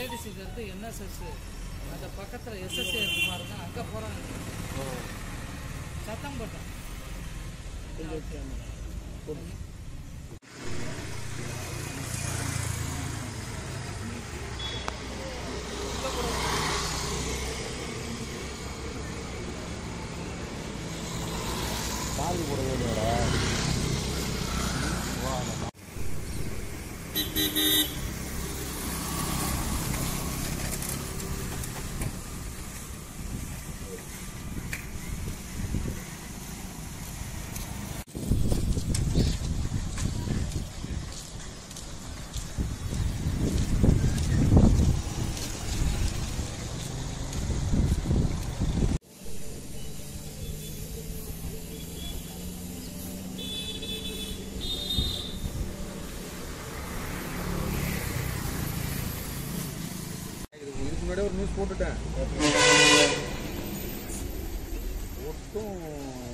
ஏடிசிக்கு இருந்து என்எஸ்எஸ் அந்த பக்கத்தில் எஸ்எஸ்ஏ இருக்கு பாருங்க அங்கே போகிறாங்க சத்தம் போட்டோம் சார்ஜ் போட வேண்டியடா இதுக்கு முன்னாடியே ஒரு நியூஸ் போட்டுட்டேன் ஒட்டும்